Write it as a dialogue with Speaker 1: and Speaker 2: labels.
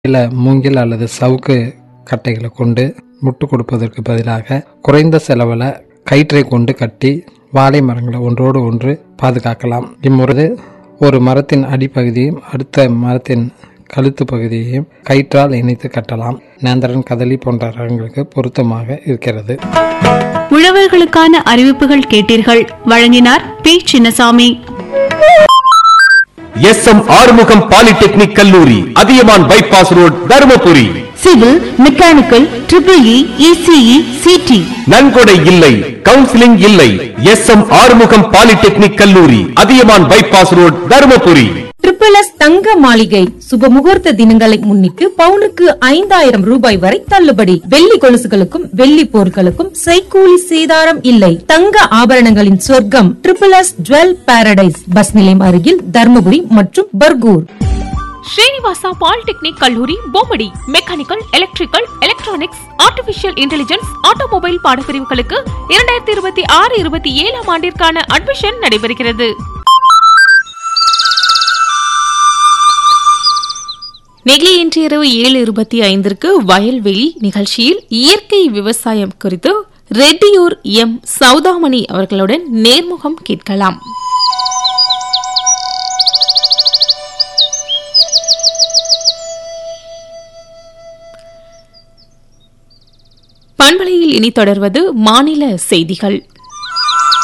Speaker 1: இல்ல மூங்கில் அல்லது சவுக்கு கட்டைகளை கொண்டு முட்டு கொடுப்பதற்கு பதிலாக குறைந்த செலவில் கயிற்றை கொண்டு கட்டி வாழை மரங்களை ஒன்றோடு ஒன்று பாதுகாக்கலாம் இம்முறை ஒரு மரத்தின் அடிப்பகுதியும் அடுத்த மரத்தின் கழுத்து பகுதியையும் கயிற்றால் இணைத்து கட்டலாம் நேந்திரன் கதலி போன்ற ரகங்களுக்கு பொருத்தமாக இருக்கிறது
Speaker 2: உழவர்களுக்கான அறிவிப்புகள் கேட்டீர்கள் வழங்கினார் P Chinnasamy
Speaker 3: S M Arumugam polytechnic கல்லூரி Athiyaman bypass road Dharmapuri
Speaker 4: civil mechanical triple E ECE CT
Speaker 3: நன்கொடை இல்லை கவுன்சிலிங் இல்லை எஸ் எம் ஆறுமுகம் பாலிடெக்னிக் கல்லூரி Athiyaman bypass road Dharmapuri
Speaker 4: triple S Thanga Maligai சுப முகூர்த்த தினங்களை முன்னிட்டு பவுனுக்கு ஐந்தாயிரம் ரூபாய் வரை தள்ளுபடி வெள்ளி கொலுசுகளுக்கும் வெள்ளி பொருட்களுக்கும் செய்கூலி சேதாரம் இல்லை தங்க ஆபரணங்களின் சொர்க்கம் triple S jewel paradise bus நிலையம் அருகில் தர்மபுரி மற்றும் பர்கூர்
Speaker 5: ஸ்ரீனிவாசா பாலிடெக்னிக் கல்லூரி Bommidi mechanical electrical electronics artificial intelligence automobile பாடப்பிரிவுகளுக்கு இரண்டாயிரத்தி இருபத்தி ஆறு இருபத்தி ஏழாம் ஆண்டிற்கான அட்மிஷன் நடைபெறுகிறது நெகிழி இன்று இரவு ஏழு இருபத்தி ஐந்திற்கு வயல்வெளி நிகழ்ச்சியில் இயற்கை விவசாயம் குறித்து ரெட்டியூர் எம் சௌதாமணி அவர்களுடன் நேர்முகம் கேட்கலாம் பண்பலையில் இனி தொடர்வது மாநில செய்திகள்